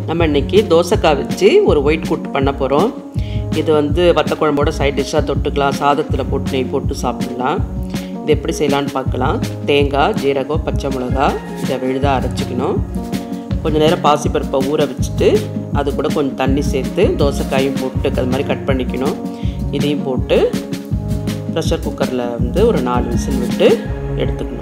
நம்ம இன்னைக்கு தோசைக்காய் வச்சு ஒரு ஒயிட் கூட்டு பண்ண போகிறோம் இது வந்து வத்த குழம்போட சைட் டிஷ்ஷாக தொட்டுக்கலாம் சாதத்தில் போட்டு நெய் போட்டு சாப்பிடலாம் இது எப்படி செய்யலான்னு பார்க்கலாம் தேங்காய் ஜீரகம் பச்சை மிளகா இதை விழுதாக அரைச்சிக்கணும் கொஞ்சம் நேரம் பாசிப்பருப்பை ஊற வச்சுட்டு அது கூட கொஞ்சம் தண்ணி சேர்த்து தோசைக்காயும் போட்டு அது மாதிரி கட் பண்ணிக்கணும் இதையும் போட்டு ப்ரெஷர் குக்கரில் வந்து ஒரு நாலு விசில் விட்டு எடுத்துக்கணும்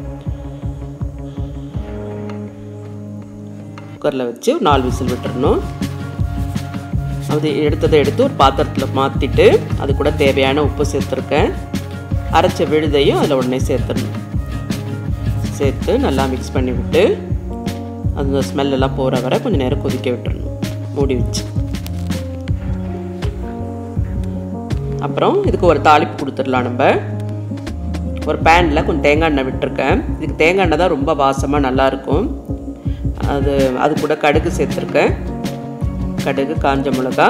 குக்கரில் வச்சு ஒரு நாலு விசில் விட்டுறணும் அது எடுத்ததை எடுத்து ஒரு பாத்திரத்தில் மாற்றிட்டு அது கூட தேவையான உப்பு சேர்த்துருக்கேன் அரைச்ச விழுதையும் அதில் உடனே சேர்த்துடணும் சேர்த்து நல்லா மிக்ஸ் பண்ணி விட்டு அந்த ஸ்மெல்லாம் போகிற வரை கொஞ்சம் நேரம் கொதிக்க விட்டுறணும் மூடி வச்சு அப்புறம் இதுக்கு ஒரு தாளிப்பு கொடுத்துடலாம் நம்ம ஒரு பேனில் கொஞ்சம் தேங்காய் எண்ணெய் விட்டுருக்கேன் இதுக்கு தேங்காய் எண்ணெய் தான் ரொம்ப வாசமாக நல்லாயிருக்கும் அது அது கூட கடுகு சேர்த்துருக்கேன் கடுகு காஞ்ச மிளகா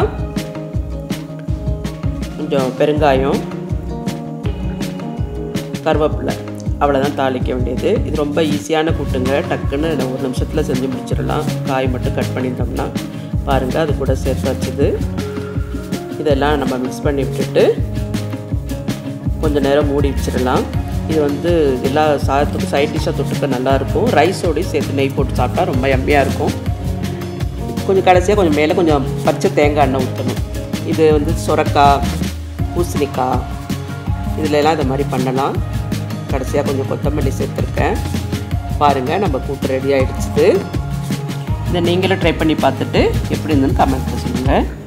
கொஞ்சம் பெருங்காயம் கருவேப்பிலை அவ்வளோதான் தாளிக்க வேண்டியது இது ரொம்ப ஈஸியான கூட்டுங்க டக்குன்னு ஒரு நிமிஷத்தில் செஞ்சு முடிச்சிடலாம் காய் மட்டும் கட் பண்ணிட்டோம்னா பாருங்கள் அது கூட சேர்த்து வச்சுது இதெல்லாம் நம்ம மிக்ஸ் பண்ணி விட்டுட்டு கொஞ்சம் நேரம் மூடி வச்சிடலாம் இது வந்து எல்லா சாதத்துக்கும் சைட் டிஷ்ஷாக தொட்டுக்க நல்லாயிருக்கும் ரைஸோடையும் சேர்த்து நெய் போட்டு சாப்பிட்டா ரொம்ப எம்மையாக இருக்கும் கொஞ்சம் கடைசியாக கொஞ்சம் மேலே கொஞ்சம் பச்சை தேங்காய் எண்ணெய் ஊற்றணும் இது வந்து சுரக்காய் பூசணிக்காய் இதிலெல்லாம் இந்த மாதிரி பண்ணலாம் கடைசியாக கொஞ்சம் கொத்தமல்லி சேர்த்துருக்கேன் பாருங்கள் நம்ம கூட்டு ரெடி ஆகிடுச்சுது இதை நீங்களும் ட்ரை பண்ணி பார்த்துட்டு எப்படி இருந்துன்னு கமெண்ட்டில் சொல்லுங்கள்